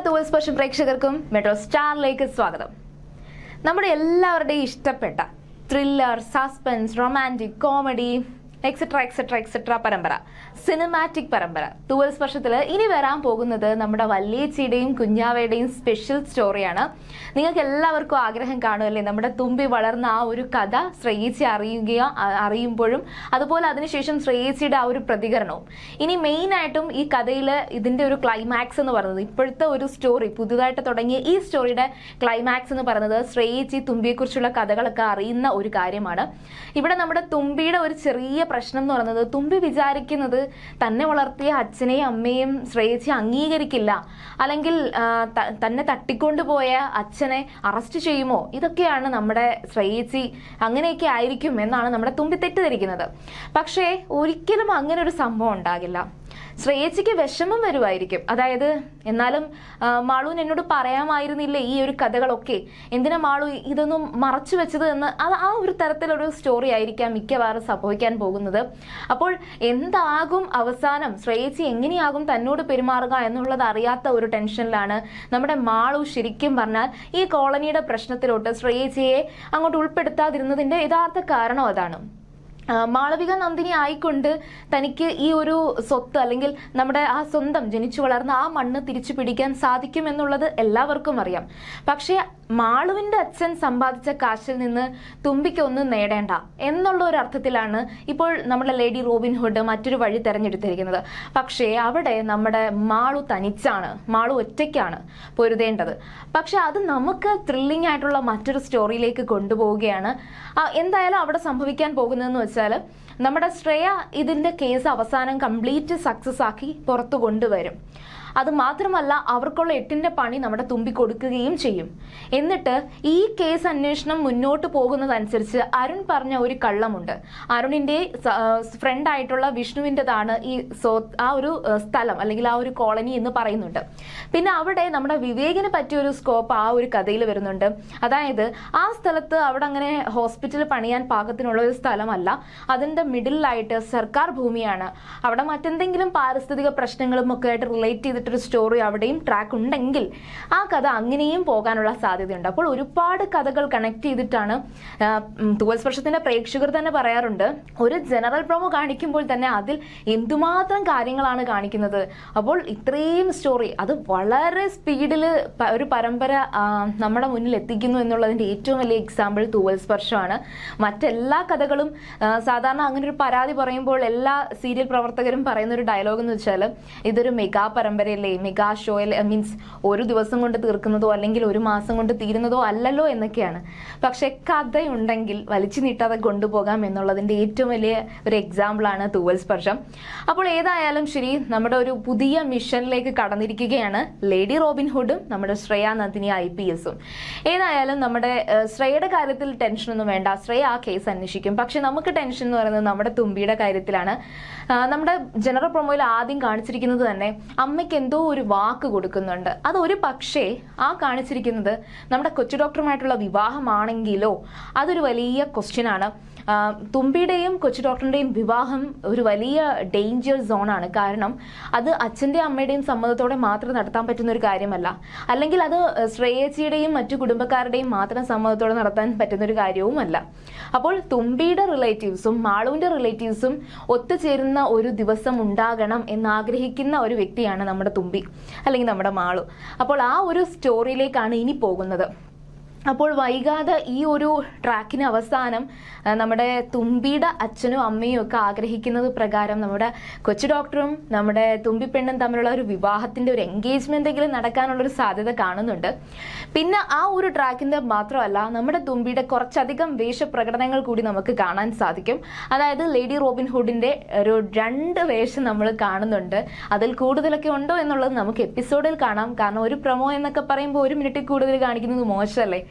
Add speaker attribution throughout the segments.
Speaker 1: തൂവൽ സ്പർശം പ്രേക്ഷകർക്കും മെട്രോ സ്റ്റാറിലേക്ക് സ്വാഗതം നമ്മുടെ എല്ലാവരുടെയും ഇഷ്ടപ്പെട്ട thriller suspense romantic comedy etcetera etcetera etcetera പരമ്പര സിനിമാറ്റിക് പരമ്പര തൂവൽ സ്പർശത്തിൽ ഇനി വരാൻ പോകുന്നത് നമ്മുടെ വല്യേച്ചിയുടെയും കുഞ്ഞാവയുടെയും സ്പെഷ്യൽ സ്റ്റോറിയാണ് നിങ്ങൾക്ക് എല്ലാവർക്കും ആഗ്രഹം കാണുമല്ലേ നമ്മുടെ തുമ്പി വളർന്ന ആ ഒരു കഥ ശ്രേയിച്ചി അറിയുകയോ അ- അറിയുമ്പോഴും അതുപോലെ അതിനുശേഷം ശ്രേയിച്ചിയുടെ ആ ഒരു പ്രതികരണവും ഇനി മെയിൻ ആയിട്ടും ഈ കഥയിൽ ഇതിന്റെ ഒരു ക്ലൈമാക്സ് എന്ന് പറയുന്നത് ഇപ്പോഴത്തെ ഒരു സ്റ്റോറി പുതുതായിട്ട് തുടങ്ങിയ ഈ സ്റ്റോറിയുടെ ക്ലൈമാക്സ് എന്ന് പറയുന്നത് ശ്രേയിച്ചി തുമ്പിയെക്കുറിച്ചുള്ള കഥകളൊക്കെ അറിയുന്ന ഒരു കാര്യമാണ് ഇവിടെ നമ്മുടെ തുമ്പിയുടെ ഒരു ചെറിയ പ്രശ്നം എന്ന് പറയുന്നത് തുമ്പി വിചാരിക്കുന്നത് തന്നെ വളർത്തിയ അച്ഛനെയും അമ്മയും ശ്രേയിച്ചി അംഗീകരിക്കില്ല അല്ലെങ്കിൽ ആ, ത- തന്നെ തട്ടിക്കൊണ്ടുപോയ അച്ഛനെ അറസ്റ്റ് ചെയ്യുമോ ഇതൊക്കെയാണ് നമ്മുടെ ശ്രേയിച്ചി അങ്ങനെയൊക്കെ ആയിരിക്കും എന്നാണ് നമ്മുടെ തുമ്പി തെറ്റിദ്ധരിക്കുന്നത് പക്ഷേ ഒരിക്കലും അങ്ങനെ ഒരു സംഭവം ഉണ്ടാകില്ല ശ്രേയച്ചിക്ക് വിഷമം വരുമായിരിക്കും അതായത് എന്നാലും ആ, മാളുവിന് എന്നോട് പറയാമായിരുന്നില്ലേ ഈ ഒരു കഥകളൊക്കെ എന്തിനാ മാളു ഇതൊന്നും മറച്ചു വെച്ചത് എന്ന് അത് ആ ഒരു തരത്തിലൊരു സ്റ്റോറി ആയിരിക്കാം മിക്കവാറും സംഭവിക്കാൻ പോകുന്നത് അപ്പോൾ എന്താകും അവസാനം ശ്രേയച്ചി എങ്ങനെയാകും തന്നോട് പെരുമാറുക എന്നുള്ളത് അറിയാത്ത ഒരു ടെൻഷനിലാണ് നമ്മുടെ മാളു ശരിക്കും പറഞ്ഞാൽ ഈ കോളനിയുടെ പ്രശ്നത്തിലോട്ട് ശ്രേയച്ചിയെ അങ്ങോട്ട് ഉൾപ്പെടുത്താതിരുന്നതിന്റെ യഥാർത്ഥ കാരണം അതാണ് ആ, മാളവിക നന്ദിനി ആയിക്കൊണ്ട് തനിക്ക് ഈ ഒരു സ്വത്ത് അല്ലെങ്കിൽ നമ്മുടെ ആ സ്വന്തം ജനിച്ചു വളർന്ന ആ മണ്ണ് തിരിച്ചു പിടിക്കാൻ സാധിക്കും എന്നുള്ളത് എല്ലാവർക്കും അറിയാം പക്ഷേ മാളുവിന്റെ അച്ഛൻ സമ്പാദിച്ച കാശിൽ നിന്ന് തുമ്പിക്ക് ഒന്നും നേടേണ്ട എന്നുള്ള ഒരു അർത്ഥത്തിലാണ് ഇപ്പോൾ നമ്മുടെ ലേഡി റോബിൻ ഹുഡ് മറ്റൊരു വഴി തെരഞ്ഞെടുത്തിരിക്കുന്നത് പക്ഷേ അവിടെ നമ്മുടെ മാളു തനിച്ചാണ് മാളു ഒറ്റയ്ക്കാണ് പൊരുതേണ്ടത് പക്ഷെ അത് നമുക്ക് ത്രില്ലിംഗ് ആയിട്ടുള്ള മറ്റൊരു സ്റ്റോറിയിലേക്ക് കൊണ്ടുപോവുകയാണ് ആ, എന്തായാലും അവിടെ സംഭവിക്കാൻ പോകുന്നതെന്ന് വെച്ചാൽ നമ്മുടെ ശ്രേയ ഇതിന്റെ കേസ് അവസാനം കംപ്ലീറ്റ് സക്സസ് ആക്കി പുറത്തു കൊണ്ടുവരും അത് മാത്രമല്ല അവർക്കുള്ള എട്ടിന്റെ പണി നമ്മുടെ തുമ്പി കൊടുക്കുകയും ചെയ്യും എന്നിട്ട് ഈ കേസ് അന്വേഷണം മുന്നോട്ട് പോകുന്നതനുസരിച്ച് അരുൺ പറഞ്ഞ ഒരു കള്ളമുണ്ട് അരുണിന്റെ ഫ്രണ്ട് ആയിട്ടുള്ള വിഷ്ണുവിൻ്റെതാണ് ഈ സോ ആ ഒരു ആ, സ്ഥലം അല്ലെങ്കിൽ ആ ഒരു കോളനി എന്ന് പറയുന്നുണ്ട് പിന്നെ അവിടെ നമ്മുടെ വിവേകിന് പറ്റിയ ഒരു സ്കോപ്പ് ആ ഒരു കഥയിൽ വരുന്നുണ്ട് അതായത് ആ സ്ഥലത്ത് അവിടെ അങ്ങനെ ഹോസ്പിറ്റൽ പണിയാൻ പാകത്തിനുള്ള ഒരു സ്ഥലമല്ല അതിന്റെ മിഡിലായിട്ട് സർക്കാർ ഭൂമിയാണ് അവിടെ മറ്റെന്തെങ്കിലും പാരിസ്ഥിതിക പ്രശ്നങ്ങളും ഒക്കെ ആയിട്ട് റിലേറ്റ് ചെയ്തിട്ടൊരു സ്റ്റോറി അവിടെയും ട്രാക്ക് ഉണ്ടെങ്കിൽ ആ കഥ അങ്ങനെയും പോകാനുള്ള സാധ്യതയുണ്ട് അപ്പോൾ ഒരുപാട് കഥകൾ കണക്ട് ചെയ്തിട്ടാണ് ആ, ഉം, തൂവൽ സ്പർശത്തിന്റെ പ്രേക്ഷകർ തന്നെ പറയാറുണ്ട് ഒരു ജനറൽ പ്രൊമോ കാണിക്കുമ്പോൾ തന്നെ അതിൽ എന്തുമാത്രം കാര്യങ്ങളാണ് കാണിക്കുന്നത് അപ്പോൾ ഇത്രയും സ്റ്റോറി അത് വളരെ സ്പീഡിൽ ഒരു പരമ്പര ആ, നമ്മുടെ മുന്നിൽ എത്തിക്കുന്നു എന്നുള്ളതിന്റെ ഏറ്റവും വലിയ എക്സാമ്പിൾ തൂവൽ സ്പർശമാണ് മറ്റെല്ലാ കഥകളും ആ, സാധാരണ അങ്ങനെ ഒരു പരാതി പറയുമ്പോൾ എല്ലാ സീരിയൽ പ്രവർത്തകരും പറയുന്ന ഒരു ഡയലോഗ് എന്ന് വെച്ചാൽ ഇതൊരു മെഗാ പരമ്പരയല്ലേ മെഗാ ഷോയിൽ മീൻസ് ഒരു ദിവസം കൊണ്ട് തീർക്കുന്നതോ അല്ലെങ്കിൽ ഒരു മാസം കൊണ്ട് തീരുന്നതോ അല്ലല്ലോ എന്നൊക്കെയാണ് പക്ഷെ കഥയുണ്ടെങ്കിൽ വലിച്ചു നീട്ടാതെ കൊണ്ടുപോകാം എന്നുള്ളതിന്റെ ഏറ്റവും വലിയ ഒരു എക്സാമ്പിളാണ് തൂവൽ സ്പർശം അപ്പോൾ ഏതായാലും ശരി നമ്മുടെ ഒരു പുതിയ മിഷനിലേക്ക് കടന്നിരിക്കുകയാണ് ലേഡി റോബിൻ ഹുഡും നമ്മുടെ ശ്രേയ നന്ദിനി ഐ പി എസും ഏതായാലും നമ്മുടെ ഏഹ്, ശ്രേയയുടെ കാര്യത്തിൽ ടെൻഷനൊന്നും വേണ്ട ശ്രേയ ആ കേസ് അന്വേഷിക്കും പക്ഷെ നമുക്ക് ടെൻഷൻ എന്ന് പറയുന്നത് നമ്മുടെ തുമ്പിയുടെ കാര്യത്തിലാണ് ആ, നമ്മുടെ ജനറൽ പ്രൊമോയിൽ ആദ്യം കാണിച്ചിരിക്കുന്നത് തന്നെ അമ്മയ്ക്ക് എന്തോ ഒരു വാക്ക് കൊടുക്കുന്നുണ്ട് അത് ഒരു പക്ഷേ ആ കാണിച്ചിരിക്കുന്നത് നമ്മുടെ കൊച്ചു ഡോക്ടറുമായിട്ടുള്ള വിവാഹമാണെങ്കിലോ അതൊരു വലിയ ക്വസ്റ്റ്യൻ ആണ് ആ, തുമ്പിയുടെയും കൊച്ചു ഡോക്ടറിന്റെയും വിവാഹം ഒരു വലിയ ഡേഞ്ചർ സോണാണ് കാരണം അത് അച്ഛന്റെയും അമ്മയുടെയും സമ്മതത്തോടെ മാത്രം നടത്താൻ പറ്റുന്ന ഒരു കാര്യമല്ല അല്ലെങ്കിൽ അത് ശ്രേയച്ചിയുടെയും മറ്റു കുടുംബക്കാരുടെയും മാത്രം സമ്മതത്തോടെ നടത്താൻ പറ്റുന്ന ഒരു കാര്യവുമല്ല അപ്പോൾ തുമ്പിയുടെ റിലേറ്റീവ്സും മാളുവിന്റെ റിലേറ്റീവ്സും ഒത്തുചേരുന്ന ഒരു ദിവസം ഉണ്ടാകണം എന്ന് ആഗ്രഹിക്കുന്ന ഒരു വ്യക്തിയാണ് നമ്മുടെ തുമ്പി അല്ലെങ്കിൽ നമ്മുടെ മാളു അപ്പോൾ ആ ഒരു സ്റ്റോറിയിലേക്കാണ് ഇനി പോകുന്നത് അപ്പോൾ വൈകാതെ ഈ ഒരു ട്രാക്കിന് അവസാനം ആ, നമ്മുടെ തുമ്പിയുടെ അച്ഛനും അമ്മയും ഒക്കെ ആഗ്രഹിക്കുന്നത് പ്രകാരം നമ്മുടെ കൊച്ചു ഡോക്ടറും നമ്മുടെ തുമ്പിപ്പെണ്ണും തമ്മിലുള്ള ഒരു വിവാഹത്തിന്റെ ഒരു എൻഗേജ്മെന്റ് എങ്കിലും നടക്കാനുള്ള ഒരു സാധ്യത കാണുന്നുണ്ട് പിന്നെ ആ ഒരു ട്രാക്കിന്റെ മാത്രമല്ല നമ്മുടെ തുമ്പിയുടെ കുറച്ചധികം വേഷപ്രകടനങ്ങൾ കൂടി നമുക്ക് കാണാൻ സാധിക്കും അതായത് ലേഡി റോബിൻ ഹുഡിന്റെ ഒരു രണ്ട് വേഷം നമ്മൾ കാണുന്നുണ്ട് അതിൽ കൂടുതലൊക്കെ ഉണ്ടോ എന്നുള്ളത് നമുക്ക് എപ്പിസോഡിൽ കാണാം കാരണം ഒരു പ്രൊമോ എന്നൊക്കെ പറയുമ്പോൾ ഒരു മിനിറ്റിൽ കൂടുതൽ കാണിക്കുന്നത് മോശമല്ലേ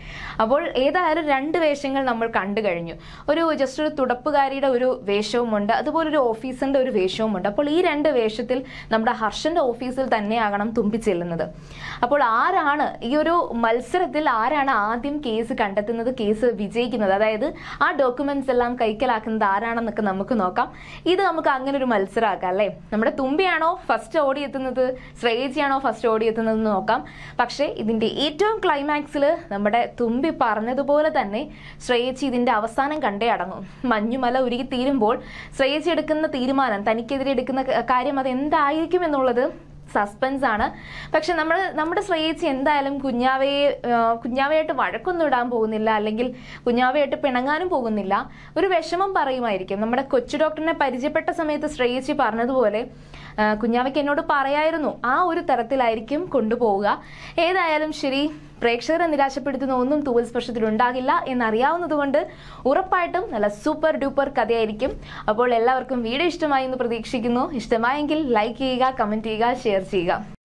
Speaker 1: അപ്പോൾ ഏതായാലും രണ്ട് വേഷങ്ങൾ നമ്മൾ കണ്ടു കഴിഞ്ഞു ഒരു ജസ്റ്റ് ഒരു തുടപ്പുകാരിയുടെ ഒരു വേഷവുമുണ്ട് അതുപോലെ ഒരു ഓഫീസറിന്റെ ഒരു വേഷവുമുണ്ട് അപ്പോൾ ഈ രണ്ട് വേഷത്തിൽ നമ്മുടെ ഹർഷന്റെ ഓഫീസിൽ തന്നെയാകണം തുമ്പി ചെല്ലുന്നത് അപ്പോൾ ആരാണ് ഈ ഒരു മത്സരത്തിൽ ആരാണ് ആദ്യം കേസ് കണ്ടെത്തുന്നത് കേസ് വിജയിക്കുന്നത് അതായത് ആ ഡോക്യുമെന്റ്സ് എല്ലാം കൈക്കലാക്കുന്നത് ആരാണെന്നൊക്കെ നമുക്ക് നോക്കാം ഇത് നമുക്ക് അങ്ങനെ ഒരു മത്സരമാക്കാം അല്ലേ നമ്മുടെ തുമ്പിയാണോ ഫസ്റ്റ് ഓടിയെത്തുന്നത് ശ്രേയജിയാണോ ഫസ്റ്റ് ഓടിയെത്തുന്നത് എന്ന് നോക്കാം പക്ഷേ ഇതിന്റെ ഏറ്റവും ക്ലൈമാക്സിൽ നമ്മുടെ തുമ്പി പറഞ്ഞതുപോലെ തന്നെ ശ്രേയച്ചി ഇതിന്റെ അവസാനം കണ്ടേ അടങ്ങും മഞ്ഞുമല ഉരുകി തീരുമ്പോൾ ശ്രേയച്ചി എടുക്കുന്ന തീരുമാനം തനിക്കെതിരെ എടുക്കുന്ന ക- കാര്യം അത് എന്തായിരിക്കും എന്നുള്ളത് സസ്പെൻസ് ആണ് പക്ഷെ നമ്മൾ നമ്മുടെ ശ്രേയച്ചി എന്തായാലും കുഞ്ഞാവയെ ആ, കുഞ്ഞാവയായിട്ട് വഴക്കൊന്നും ഇടാൻ പോകുന്നില്ല അല്ലെങ്കിൽ കുഞ്ഞാവയായിട്ട് പിണങ്ങാനും പോകുന്നില്ല ഒരു വിഷമം പറയുമായിരിക്കും നമ്മുടെ കൊച്ചു ഡോക്ടറിനെ പരിചയപ്പെട്ട സമയത്ത് ശ്രേയച്ചി പറഞ്ഞതുപോലെ ആ, കുഞ്ഞാവയ്ക്ക് എന്നോട് പറയായിരുന്നു ആ ഒരു തരത്തിലായിരിക്കും കൊണ്ടുപോവുക ഏതായാലും ശരി പ്രേക്ഷകരെ നിരാശപ്പെടുത്തുന്ന ഒന്നും തൂവൽ സ്പർശത്തിൽ ഉണ്ടാകില്ല എന്നറിയാവുന്നതുകൊണ്ട് ഉറപ്പായിട്ടും നല്ല സൂപ്പർ ഡൂപ്പർ കഥയായിരിക്കും അപ്പോൾ എല്ലാവർക്കും വീഡിയോ ഇഷ്ടമായി എന്ന് പ്രതീക്ഷിക്കുന്നു ഇഷ്ടമായെങ്കിൽ ലൈക്ക് ചെയ്യുക കമന്റ് ചെയ്യുക ഷെയർ ചെയ്യുക